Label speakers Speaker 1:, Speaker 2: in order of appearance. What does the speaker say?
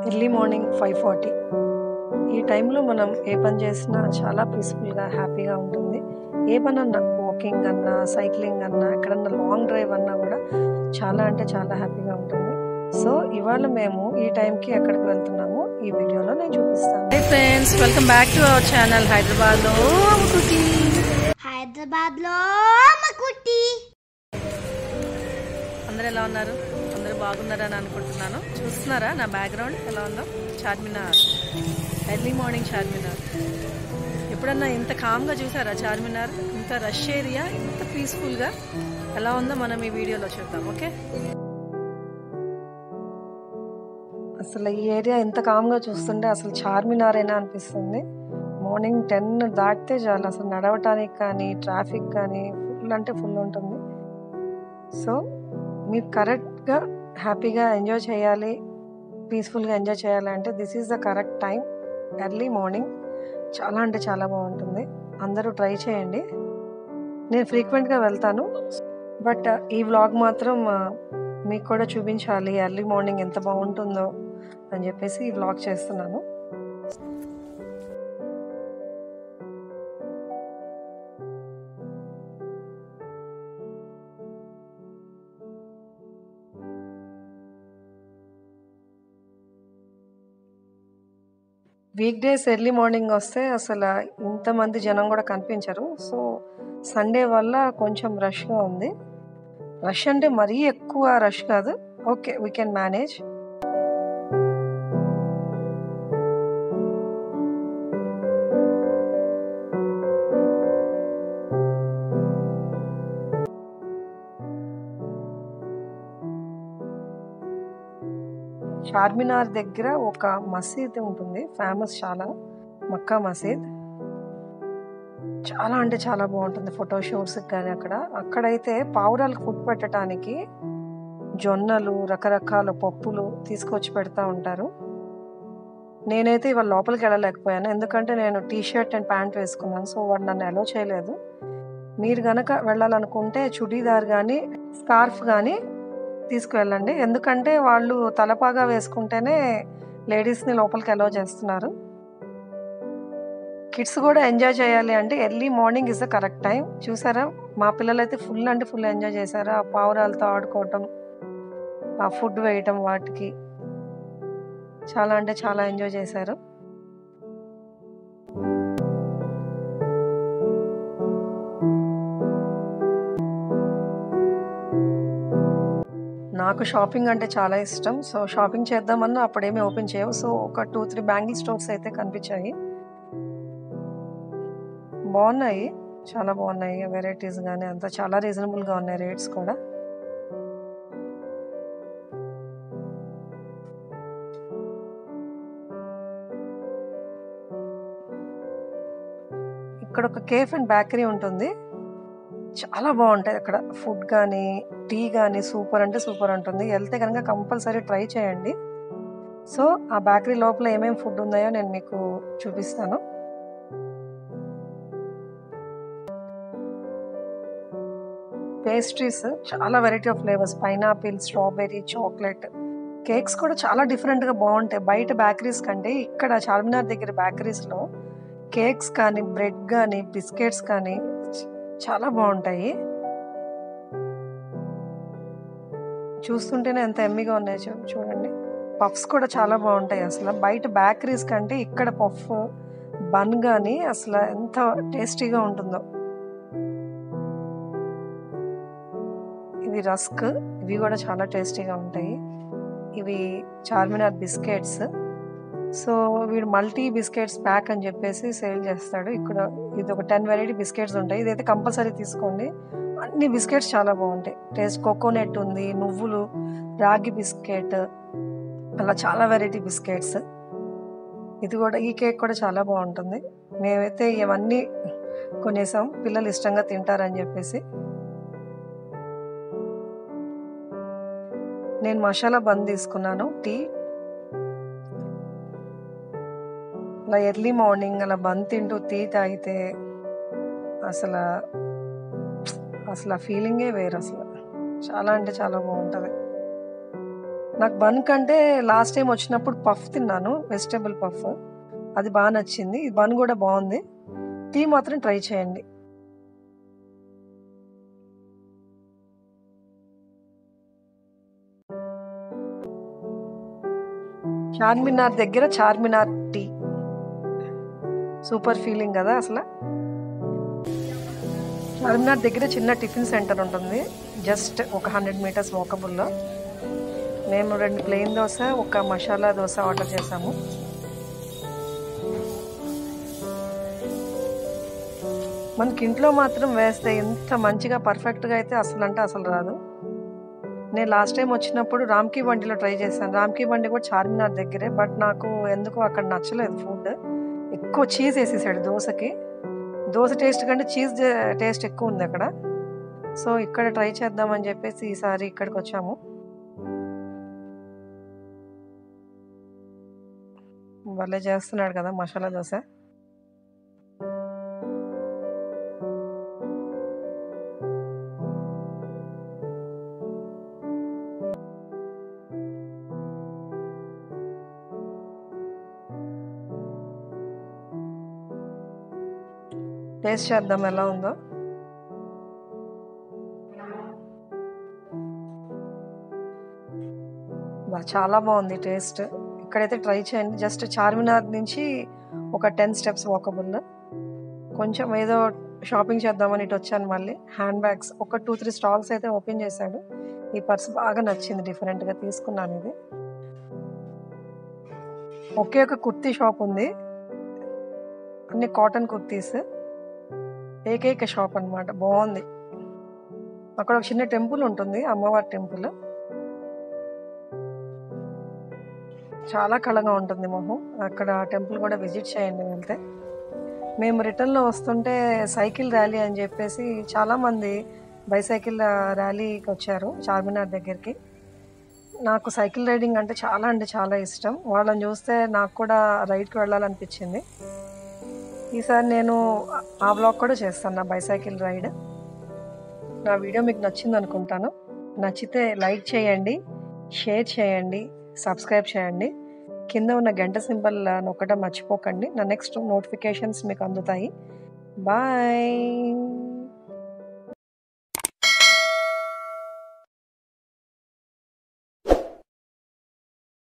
Speaker 1: early morning five forty ఈ టైంలో మనం ఏ పని చేసినా చాలా పీస్ఫుల్గా హ్యాపీగా ఉంటుంది ఏ పని అన్నా వాకింగ్ అన్నా సైక్లింగ్ అన్నా ఎక్కడన్నా లాంగ్ డ్రైవ్ అన్నా కూడా చాలా అంటే చాలా హ్యాపీగా ఉంటుంది సో ఇవాళ మేము ఈ టైంకి ఎక్కడికి వెళ్తున్నామో ఈ వీడియోలో నేను చూపిస్తాను hi friends welcome back to our channel హైదరాబాద్లో
Speaker 2: హైదరాబాద్ లో మకుటి
Speaker 1: అందరు ఎలా ఉన్నారు అందరూ బాగున్నారని అనుకుంటున్నాను చూస్తున్నారా నా బ్యాక్గ్రౌండ్ ఎలా ఉందో చార్మినార్ ఎర్లీ మార్నింగ్ చార్మినార్ ఎప్పుడన్నా ఇంత కామ్గా చూసారా చార్మినార్ ఇంత రష్ ఏరియా ఇంత పీస్ఫుల్గా ఎలా ఉందో మనం ఈ వీడియోలో చూద్దాం ఓకే అసలు ఈ ఏరియా ఇంత కామ్గా చూస్తుంటే అసలు చార్మినారేనా అనిపిస్తుంది మార్నింగ్ టెన్ దాటితే చాలు అసలు నడవటానికి కానీ ట్రాఫిక్ కానీ ఫుల్ అంటే ఫుల్ ఉంటుంది సో మీరు కరెక్ట్గా హ్యాపీగా ఎంజాయ్ చేయాలి పీస్ఫుల్గా ఎంజాయ్ చేయాలి అంటే this is the correct time early morning చాలా అంటే చాలా బాగుంటుంది అందరూ ట్రై చేయండి నేను ఫ్రీక్వెంట్గా వెళ్తాను బట్ ఈ వ్లాగ్ మాత్రం ఆ, మీకు కూడా చూపించాలి ఎర్లీ మార్నింగ్ ఎంత బాగుంటుందో అని చెప్పేసి ఈ వ్లాగ్ చేస్తున్నాను వీక్ డేస్ ఎర్లీ మార్నింగ్ వస్తే అసలు ఇంతమంది జనం కూడా కనిపించరు సో సండే వల్ల కొంచెం రష్గా ఉంది రష్ అంటే మరీ ఎక్కువ రష్ కాదు okay we can manage Charminar దగ్గర ఒక మసీద్ ఉంటుంది ఫేమస్ చాలా మక్కా మసీద్ చాలా అంటే చాలా బాగుంటుంది ఫోటో షూట్స్ కానీ అక్కడ అక్కడైతే పావురాలకు ఫుడ్ పెట్టడానికి జొన్నలు రకరకాల పప్పులు తీసుకొచ్చి పెడతా ఉంటారు నేనైతే ఇవాళ లోపలికి వెళ్ళలేకపోయాను ఎందుకంటే నేను టీ షర్ట్ అండ్ ప్యాంట్ వేసుకున్నాను సో వాడు నన్ను అలో చేయలేదు మీరు గనక వెళ్ళాలనుకుంటే చుడీదార్ కానీ స్కార్ఫ్ కానీ తీసుకువెళ్ళండి ఎందుకంటే వాళ్ళు తలపాగా వేసుకుంటేనే లేడీస్ని లోపలికి అలో చేస్తున్నారు కిడ్స్ కూడా ఎంజాయ్ చేయాలి అంటే early morning is the correct time చూసారా మా పిల్లలు అయితే ఫుల్ అంటే ఫుల్ ఎంజాయ్ చేశారు ఆ పావురాలతో ఆడుకోవటం ఆ ఫుడ్ వేయటం వాటికి చాలా అంటే చాలా ఎంజాయ్ చేశారు నాకు షాపింగ్ అంటే చాలా ఇష్టం సో షాపింగ్ చేద్దామన్నా అప్పుడేమీ ఓపెన్ చేయవు సో ఒక టూ త్రీ బ్యాంగిల్ స్టోర్స్ అయితే కనిపించాయి బాగున్నాయి చాలా బాగున్నాయి వెరైటీస్ కానీ అంతా చాలా రీజనబుల్గా ఉన్నాయి రేట్స్ కూడా ఇక్కడ ఒక కేఫ్ అండ్ బేకరీ ఉంటుంది చాలా బాగుంటాయి అక్కడ ఫుడ్ కానీ టీ కానీ సూపర్ అంటే సూపర్ ఉంటుంది వెళ్తే కనుక కంపల్సరీ ట్రై చేయండి సో ఆ బేకరీ లోపల ఏమేమి ఫుడ్ ఉన్నాయో నేను మీకు చూపిస్తాను పేస్ట్రీస్ చాలా variety of flavours pineapple strawberry chocolate cakes కూడా చాలా డిఫరెంట్గా బాగుంటాయి బయట బేకరీస్ కంటే ఇక్కడ చార్మినార్ దగ్గర బేకరీస్లో కేక్స్ కానీ బ్రెడ్ కానీ బిస్కెట్స్ కానీ చ- చాలా బాగుంటాయి చూస్తుంటేనే ఎంత ఎమ్మిగా ఉన్నాయి చూ చూడండి పఫ్స్ కూడా చాలా బాగుంటాయి అసలు బయట బేకరీస్ కంటే ఇక్కడ పఫ్ బన్ కానీ అసలు ఎంత టేస్టీగా ఉంటుందో ఇవి రస్క్ ఇవి కూడా చాలా టేస్టీగా ఉంటాయి ఇవి చార్మినార్ బిస్కెట్స్ సో వీడు మల్టీ బిస్కెట్స్ ప్యాక్ అని చెప్పేసి సేల్ చేస్తాడు ఇక్కడ ఇది ఒక టెన్ వెరైటీ బిస్కెట్స్ ఉంటాయి ఇదైతే కంపల్సరీ తీసుకోండి అన్ని బిస్కెట్స్ చాలా బాగుంటాయి టేస్ట్ కోకోనట్ ఉంది నువ్వులు రాగి బిస్కెట్ అలా చాలా వెరైటీ బిస్కెట్స్ ఇది కూడా ఈ కేక్ కూడా చాలా బాగుంటుంది మేమైతే ఇవన్నీ కొనేసాం పిల్లలు ఇష్టంగా తింటారని చెప్పేసి నేను మసాలా బంద్ తీసుకున్నాను టీ అలా ఎర్లీ మార్నింగ్ అలా బంద్ తింటూ టీ తాగితే అసలు అసలు ఆ ఫీలింగే వేరు అసలు చాలా అంటే చాలా బాగుంటుంది నాకు బన్ కంటే లాస్ట్ టైం వచ్చినప్పుడు పఫ్ తిన్నాను వెజిటేబుల్ పఫ్ అది బాగా నచ్చింది ఈ బన్ కూడా బాగుంది టీ మాత్రం ట్రై చేయండి చార్మినార్ దగ్గర చార్మినార్ టీ సూపర్ ఫీలింగ్ కదా అసలు చార్మినార్ దగ్గర చిన్న టిఫిన్ సెంటర్ ఉంటుంది జస్ట్ ఒక హండ్రెడ్ మీటర్స్ వాకబుల్లో మేము రెండు ప్లెయిన్ దోశ ఒక మసాలా దోశ ఆర్డర్ చేసాము మనకి ఇంట్లో మాత్రం వేస్తే ఎంత మంచిగా పర్ఫెక్ట్గా అయితే అసలు అంటే అసలు రాదు నేను లాస్ట్ టైం వచ్చినప్పుడు రామ్కీ బండిలో ట్రై చేశాను రామ్కీ బండి కూడా చార్మినార్ దగ్గరే బట్ నాకు ఎందుకో అక్కడ నచ్చలేదు ఫుడ్ ఎక్కువ చీజ్ వేసేసాడు దోశకి దోశ టేస్ట్ కంటే చీజ్ టేస్ట్ ఎక్కువ ఉంది అక్కడ సో ఇక్కడ ట్రై చేద్దామని చెప్పేసి ఈసారి ఇక్కడికి వచ్చాము భలే చేస్తున్నాడు కదా మసాలా దోశ టేస్ట్ చేద్దాం ఎలా ఉందో బా చాలా బాగుంది టేస్ట్ ఇక్కడైతే ట్రై చేయండి జస్ట్ చార్మినార్ నుంచి ఒక టెన్ స్టెప్స్ వాకబుల్ కొంచెం ఏదో షాపింగ్ చేద్దామని ఇటు వచ్చాను మళ్ళీ హ్యాండ్ బ్యాగ్స్ ఒక టూ త్రీ స్టాల్స్ అయితే ఓపెన్ చేశాడు ఈ పర్స్ బాగా నచ్చింది డిఫరెంట్గా తీసుకున్నాను ఇది ఒకే ఒక కుర్తీ షాప్ ఉంది అన్ని కాటన్ కుర్తీస్ ఏకైక షాప్ అన్నమాట బాగుంది అక్కడ ఒక చిన్న టెంపుల్ ఉంటుంది అమ్మవారి టెంపుల్ చాలా కళగా ఉంటుంది మొహం అక్కడ టెంపుల్ కూడా విజిట్ చేయండి వెళ్తే మేము రిటర్న్లో వస్తుంటే సైకిల్ ర్యాలీ అని చెప్పేసి చాలామంది బైసైకిల్ ర్యాలీకి వచ్చారు చార్మినార్ దగ్గరికి నాకు సైకిల్ రైడింగ్ అంటే చాలా అంటే చాలా ఇష్టం వాళ్ళని చూస్తే నాకు కూడా రైడ్కి వెళ్ళాలనిపించింది ఈసారి నేను ఆ బ్లాగ్ కూడా చేస్తాను నా బైసైకిల్ రైడ్ నా వీడియో మీకు నచ్చింది అనుకుంటాను నచ్చితే లైక్ చేయండి షేర్ చేయండి సబ్స్క్రైబ్ చేయండి కింద ఉన్న గంట సింబల్ నొక్కడం మర్చిపోకండి నా నెక్స్ట్ నోటిఫికేషన్స్ మీకు అందుతాయి బాయ్